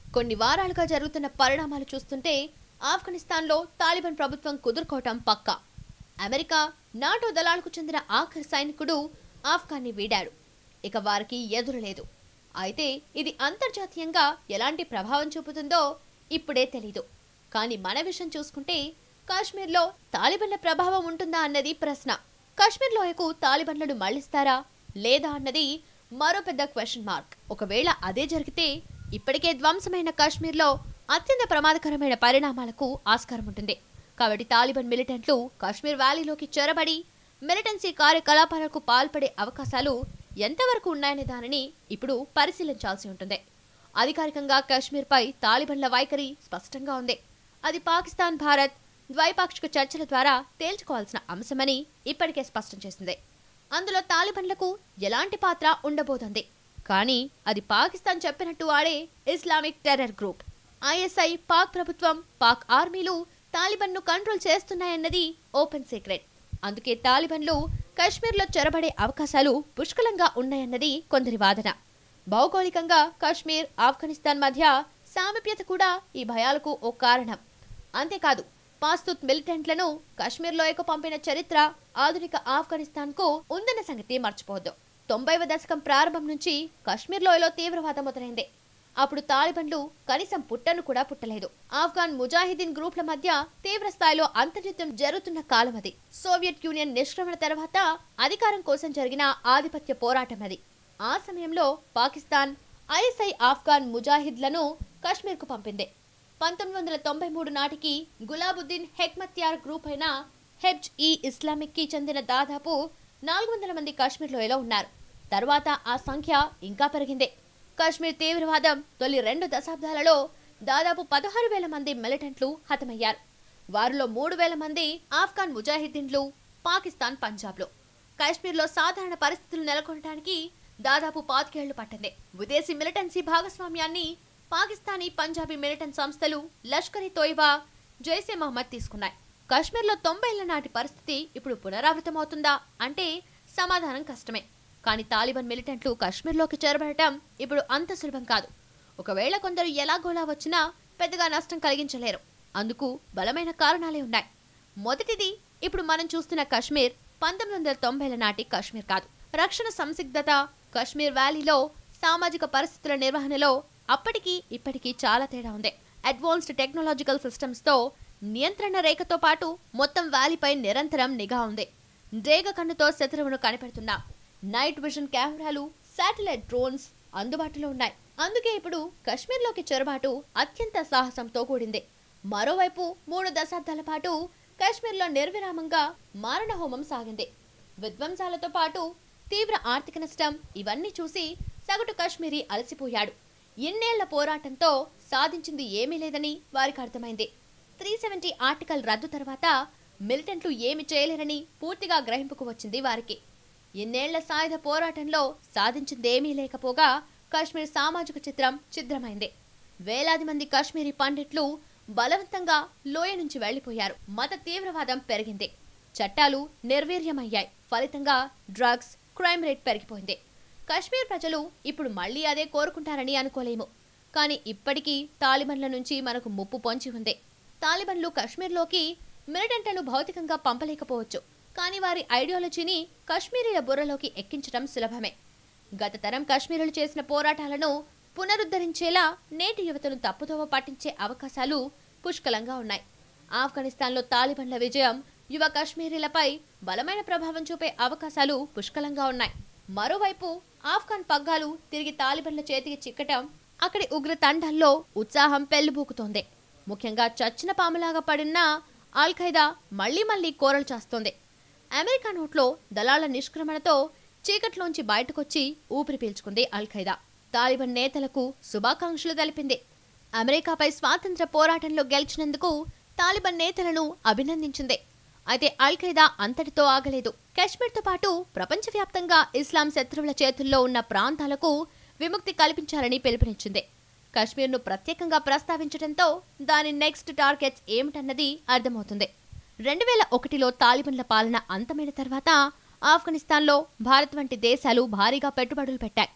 కొన్ని వారాలుగా జరుగుతున్న పరిణామాలు చూస్తుంటే ఆఫ్ఘనిస్తాన్లో తాలిబాన్ ప్రభుత్వం కుదురుకోవటం పక్కా అమెరికా నాటో దళాలకు చెందిన ఆఖరి సైనికుడు ఆఫ్ఘాన్ని వీడాడు ఇక వారికి ఎదురు లేదు అయితే ఇది అంతర్జాతీయంగా ఎలాంటి ప్రభావం చూపుతుందో ఇప్పుడే తెలీదు కానీ మన విషయం చూసుకుంటే కాశ్మీర్లో తాలిబన్ల ప్రభావం ఉంటుందా అన్నది ప్రశ్న కాశ్మీర్ లోయకు తాలిబన్లను మళ్లిస్తారా లేదా అన్నది మరో పెద్ద క్వశ్చన్ మార్క్ ఒకవేళ అదే జరిగితే ఇప్పటికే ధ్వంసమైన కాశ్మీర్లో అత్యంత ప్రమాదకరమైన పరిణామాలకు ఆస్కారం ఉంటుంది కాబట్టి తాలిబాన్ మిలిటెంట్లు కాశ్మీర్ వ్యాలీలోకి చొరబడి మిలిటెన్సీ కార్యకలాపాలకు పాల్పడే అవకాశాలు ఎంతవరకు ఉన్నాయనే దానిని ఇప్పుడు పరిశీలించాల్సి ఉంటుంది అధికారికంగా కాశ్మీర్పై తాలిబన్ల వైఖరి స్పష్టంగా ఉంది అది పాకిస్తాన్ భారత్ ద్వైపాక్షిక చర్చల ద్వారా తేల్చుకోవాల్సిన అంశమని ఇప్పటికే స్పష్టం చేసింది అందులో తాలిబన్లకు ఎలాంటి పాత్ర ఉండబోతోంది కానీ అది పాకిస్తాన్ చెప్పినట్టు వాడే Islamic terror group ISI Pak ప్రభుత్వం పాక్ ఆర్మీలు తాలిబన్ను కంట్రోల్ చేస్తున్నాయన్నది ఓపెన్ సీక్రెట్ అందుకే తాలిబన్లు కశ్మీర్లో చొరబడే అవకాశాలు పుష్కలంగా ఉన్నాయన్నది కొందరి వాదన భౌగోళికంగా కాశ్మీర్ ఆఫ్ఘనిస్తాన్ మధ్య సామీప్యత కూడా ఈ భయాలకు ఓ కారణం అంతేకాదు పాస్తుత్ మిలిటెంట్లను కాశ్మీర్లోయకు పంపిన చరిత్ర ఆధునిక ఆఫ్ఘనిస్తాన్కు ఉందన్న సంగతి మర్చిపోవద్దు తొంభైవ దశకం ప్రారంభం నుంచి కాశ్మీర్ లోయలో తీవ్రవాదం మొదలైంది అప్పుడు తాలిబన్లు కనీసం పుట్టను కూడా పుట్టలేదు ఆఫ్ఘాన్ ముజాహిదీన్ గ్రూప్ల మధ్య తీవ్ర స్థాయిలో అంతర్యుద్ధం జరుగుతున్న కాలం అది సోవియట్ యూనియన్ నిష్క్రమణ తర్వాత అధికారం కోసం జరిగిన ఆధిపత్య పోరాటం అది ఆ సమయంలో పాకిస్తాన్ ఐఎస్ఐ ఆఫ్ఘాన్ ముజాహిద్లను కాశ్మీర్కు పంపింది పంతొమ్మిది వందల తొంభై మూడు నాటికి గులాబుద్దీన్ హెక్మత్యార్ గ్రూప్ అయిన హెబ్జ్ ఈ ఇస్లామిక్ కి చెందిన దాదాపు నాలుగు వందల మంది కాశ్మీర్ లోయలో ఉన్నారు తర్వాత ఆ సంఖ్య ఇంకా పెరిగింది కాశ్మీర్ తీవ్రవాదం తొలి రెండు దశాబ్దాలలో దాదాపు పదహారు వేల మంది మిలిటెంట్లు హతమయ్యారు వారిలో మూడు వేల మంది ఆఫ్ఘాన్ ముజాహిద్దీన్లు పాకిస్తాన్ పంజాబ్లో కాశ్మీర్లో సాధారణ పరిస్థితులు నెలకొనడానికి దాదాపు పాతికేళ్లు పట్టింది విదేశీ మిలిటెన్సీ భాగస్వామ్యాన్ని పాకిస్తానీ పంజాబీ మిలిటెంట్ సంస్థలు లష్కర్ ఇ తోయిబా జైసే మహమ్మద్ తీసుకున్నాయి కాశ్మీర్లో తొంభైళ్ల నాటి పరిస్థితి ఇప్పుడు పునరావృతమవుతుందా అంటే సమాధానం కష్టమే కానీ తాలిబాన్ మిలిటెంట్లు కాశ్మీర్లోకి చేరబడటం ఇప్పుడు అంత సులభం కాదు ఒకవేళ కొందరు ఎలాగోలా వచ్చినా పెద్దగా నష్టం కలిగించలేరు అందుకు బలమైన కారణాలే ఉన్నాయి మొదటిది ఇప్పుడు మనం చూస్తున్న కాశ్మీర్ పంతొమ్మిది వందల తొంభైల నాటి కాశ్మీర్ కాదు రక్షణ సంసిగ్ధత కాశ్మీర్ వ్యాలీలో సామాజిక పరిస్థితుల నిర్వహణలో అప్పటికి ఇప్పటికీ చాలా తేడా ఉంది అడ్వాన్స్డ్ టెక్నాలజికల్ సిస్టమ్స్ తో నియంత్రణ రేఖతో పాటు మొత్తం వ్యాలీపై నిరంతరం నిఘా ఉంది డేగ కన్నుతో శత్రువును కనిపెడుతున్నా night vision cameras satellite drones అందుబాటులో ఉన్నాయి అందుకే ఇప్పుడు కశ్మీర్లోకి చొరబాటు అత్యంత సాహసంతో కూడింది మరోవైపు మూడు దశాబ్దాల పాటు కాశ్మీర్లో నిర్విరామంగా మారణహోమం సాగింది విధ్వంసాలతో పాటు తీవ్ర ఆర్థిక నష్టం ఇవన్నీ చూసి సగటు కాశ్మీరీ అలసిపోయాడు ఇన్నేళ్ల పోరాటంతో సాధించింది ఏమీ లేదని వారికి అర్థమైంది త్రీ సెవెంటీ ఆర్టికల్ రద్దు తర్వాత మిలిటెంట్లు ఏమి చేయలేరని పూర్తిగా గ్రహింపుకు వచ్చింది వారికి ఇన్నేళ్ల సాయుధ పోరాటంలో సాధించిందేమీ లేకపోగా కాశ్మీర్ సామాజిక చిత్రం ఛిద్రమైంది వేలాది మంది కాశ్మీరీ పండిట్లు బలవంతంగా లోయ నుంచి వెళ్లిపోయారు మత తీవ్రవాదం పెరిగింది చట్టాలు నిర్వీర్యమయ్యాయి ఫలితంగా డ్రగ్స్ క్రైమ్ రేట్ పెరిగిపోయింది కాశ్మీర్ ప్రజలు ఇప్పుడు మళ్ళీ అదే కోరుకుంటారని అనుకోలేము కానీ ఇప్పటికీ తాలిబన్ల నుంచి మనకు ముప్పు పొంచి ఉంది తాలిబన్లు కాశ్మీర్లోకి మిలిటెంట్లను భౌతికంగా పంపలేకపోవచ్చు కానీ వారి ఐడియాలజీని కాశ్మీరీల బుర్రలోకి ఎక్కించడం సులభమే గత తరం కాశ్మీరులు చేసిన పోరాటాలను పునరుద్ధరించేలా నేటి యువతను తప్పుదోవ పట్టించే అవకాశాలు పుష్కలంగా ఉన్నాయి ఆఫ్ఘనిస్తాన్లో తాలిబన్ల విజయం యువ కాశ్మీరీలపై బలమైన ప్రభావం చూపే అవకాశాలు పుష్కలంగా ఉన్నాయి మరోవైపు ఆఫ్ఘన్ పగ్గాలు తిరిగి తాలిబన్ల చేతికి చిక్కటం అక్కడి ఉగ్ర తండాల్లో ఉత్సాహం పెళ్లిబూకుతోంది ముఖ్యంగా చచ్చిన పాములాగా పడిన ఆల్ ఖైదా మళ్లీ మళ్లీ కోరలు చేస్తోంది అమెరికా నోట్లో దళాల నిష్క్రమణతో చీకట్లోంచి బయటకొచ్చి ఊపిరి పీల్చుకుంది అల్ ఖైదా తాలిబాన్ నేతలకు శుభాకాంక్షలు తెలిపింది అమెరికాపై స్వాతంత్ర పోరాటంలో గెలిచినందుకు తాలిబాన్ నేతలను అభినందించింది అయితే అల్ ఖైదా అంతటితో ఆగలేదు కాశ్మీర్తో పాటు ప్రపంచవ్యాప్తంగా ఇస్లాం శత్రువుల చేతుల్లో ఉన్న ప్రాంతాలకు విముక్తి కల్పించాలని పిలుపునిచ్చింది కాశ్మీర్ను ప్రత్యేకంగా ప్రస్తావించడంతో దాని నెక్స్ట్ టార్గెట్స్ ఏమిటన్నది అర్థమవుతుంది రెండు వేల ఒకటిలో తాలిబన్ల పాలన అంతమైన తర్వాత ఆఫ్ఘనిస్తాన్లో భారత్ వంటి దేశాలు భారీగా పెట్టుబడులు పెట్టాయి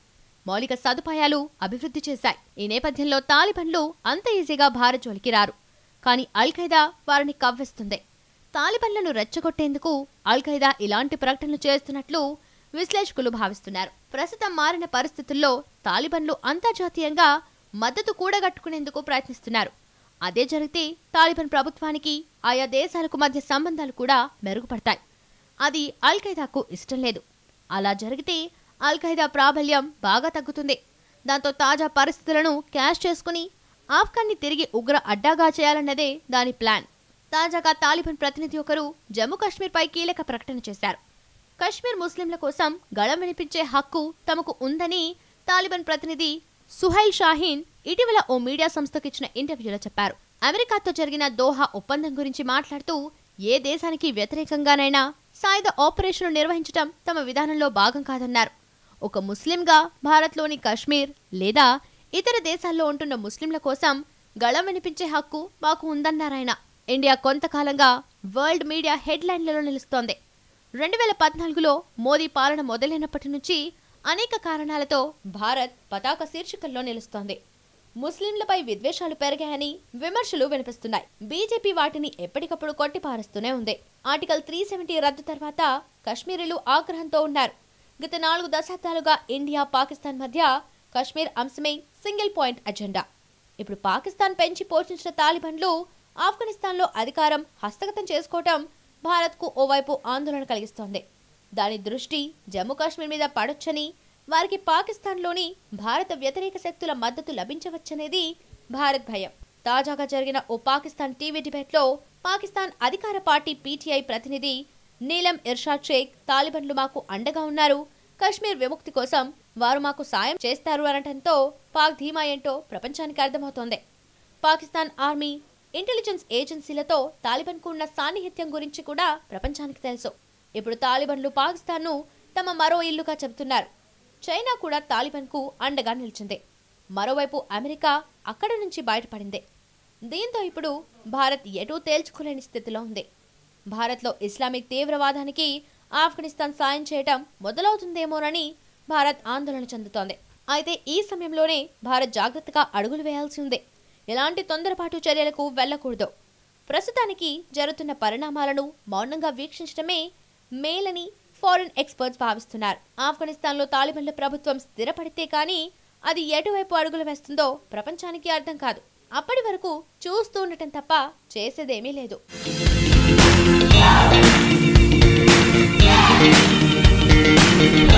మౌలిక సదుపాయాలు అభివృద్ధి చేశాయి ఈ నేపథ్యంలో తాలిబన్లు అంత ఈజీగా భారత్ జోలికి రారు కానీ అల్ ఖైదా వారిని కవ్విస్తుంది తాలిబన్లను రెచ్చగొట్టేందుకు అల్ ఖైదా ఇలాంటి ప్రకటనలు చేస్తున్నట్లు విశ్లేషకులు భావిస్తున్నారు ప్రస్తుతం మారిన పరిస్థితుల్లో తాలిబన్లు అంతర్జాతీయంగా మద్దతు కూడగట్టుకునేందుకు ప్రయత్నిస్తున్నారు అదే జరిగితే తాలిబాన్ ప్రభుత్వానికి ఆయా దేశాలకు మధ్య సంబంధాలు కూడా మెరుగుపడతాయి అది అల్ ఖైదాకు ఇష్టం లేదు అలా జరిగితే అల్ ఖైదా ప్రాబల్యం బాగా తగ్గుతుంది దాంతో తాజా పరిస్థితులను క్యాష్ చేసుకుని ఆఫ్ఘాన్ని తిరిగి ఉగ్ర అడ్డాగా చేయాలన్నదే దాని ప్లాన్ తాజాగా తాలిబాన్ ప్రతినిధి ఒకరు జమ్మూ కాశ్మీర్పై కీలక ప్రకటన చేశారు కశ్మీర్ ముస్లింల కోసం గళం వినిపించే హక్కు తమకు ఉందని తాలిబాన్ ప్రతినిధి సుహైల్ షాహీన్ ఇటీవల ఓ మీడియా సంస్థకు ఇచ్చిన ఇంటర్వ్యూలో చెప్పారు అమెరికాతో జరిగిన దోహా ఒప్పందం గురించి మాట్లాడుతూ ఏ దేశానికి వ్యతిరేకంగానైనా సాయుధ ఆపరేషన్లు నిర్వహించడం తమ విధానంలో భాగం కాదన్నారు ఒక ముస్లింగా భారత్లోని కశ్మీర్ లేదా ఇతర దేశాల్లో ఉంటున్న ముస్లింల కోసం గళం వినిపించే హక్కు మాకు ఉందన్నారాయన ఇండియా కొంతకాలంగా వరల్డ్ మీడియా హెడ్లైన్లలో నిలుస్తోంది రెండు వేల పద్నాలుగులో మోదీ పాలన మొదలైనప్పటి నుంచి అనేక కారణాలతో భారత్ పతాక శీర్షికల్లో నిలుస్తోంది ముస్లింలపై విద్వేషాలు పెరిగాయని విమర్శలు వినిపిస్తున్నాయి బీజేపీ వాటిని ఎప్పటికప్పుడు కొట్టిపారుస్తూనే ఉంది ఆర్టికల్ త్రీ సెవెంటీ రద్దు తర్వాత కశ్మీరీలు ఆగ్రహంతో ఉన్నారు గత నాలుగు దశాబ్దాలుగా ఇండియా పాకిస్తాన్ మధ్య కశ్మీర్ అంశమే సింగిల్ పాయింట్ అజెండా ఇప్పుడు పాకిస్తాన్ పెంచి పోషించిన తాలిబన్లు ఆఫ్ఘనిస్తాన్లో అధికారం హస్తగతం చేసుకోవటం భారత్కు ఓవైపు ఆందోళన కలిగిస్తోంది దాని దృష్టి జమ్మూ కాశ్మీర్ మీద పడొచ్చని వారికి పాకిస్తాన్లోని భారత వ్యతిరేక శక్తుల మద్దతు లభించవచ్చనేది భారత్ భయం తాజాగా జరిగిన ఓ పాకిస్తాన్ టీవీ డిబేట్లో పాకిస్తాన్ అధికార పార్టీ పీటీఐ ప్రతినిధి నీలం ఇర్షాద్ షేక్ తాలిబన్లు మాకు అండగా ఉన్నారు కశ్మీర్ విముక్తి కోసం వారు మాకు సాయం చేస్తారు అనటంతో పాక్ ధీమా ఏంటో ప్రపంచానికి అర్థమవుతోంది పాకిస్తాన్ ఆర్మీ ఇంటెలిజెన్స్ ఏజెన్సీలతో తాలిబన్కు ఉన్న సాన్నిహిత్యం గురించి కూడా ప్రపంచానికి తెలుసు ఇప్పుడు తాలిబన్లు పాకిస్తాన్ను తమ మరో ఇల్లుగా చెబుతున్నారు చైనా కూడా తాలిబన్కు అండగా నిలిచింది మరోవైపు అమెరికా అక్కడి నుంచి బయటపడింది దీంతో ఇప్పుడు భారత్ ఎటూ తేల్చుకోలేని స్థితిలో ఉంది భారత్లో ఇస్లామిక్ తీవ్రవాదానికి ఆఫ్ఘనిస్తాన్ సాయం చేయటం మొదలవుతుందేమోనని భారత్ ఆందోళన చెందుతోంది అయితే ఈ సమయంలోనే భారత్ జాగ్రత్తగా అడుగులు వేయాల్సి ఉంది ఎలాంటి తొందరపాటు చర్యలకు వెళ్లకూడదు ప్రస్తుతానికి జరుగుతున్న పరిణామాలను మౌనంగా వీక్షించడమే మేలని ఫారిన్ ఎక్స్పర్ట్స్ భావిస్తున్నారు ఆఫ్ఘనిస్తాన్లో తాలిబన్ల ప్రభుత్వం స్థిరపడితే కానీ అది ఎటువైపు అడుగులు వేస్తుందో ప్రపంచానికి అర్థం కాదు అప్పటి వరకు చూస్తూ ఉండటం తప్ప చేసేదేమీ లేదు Thank you.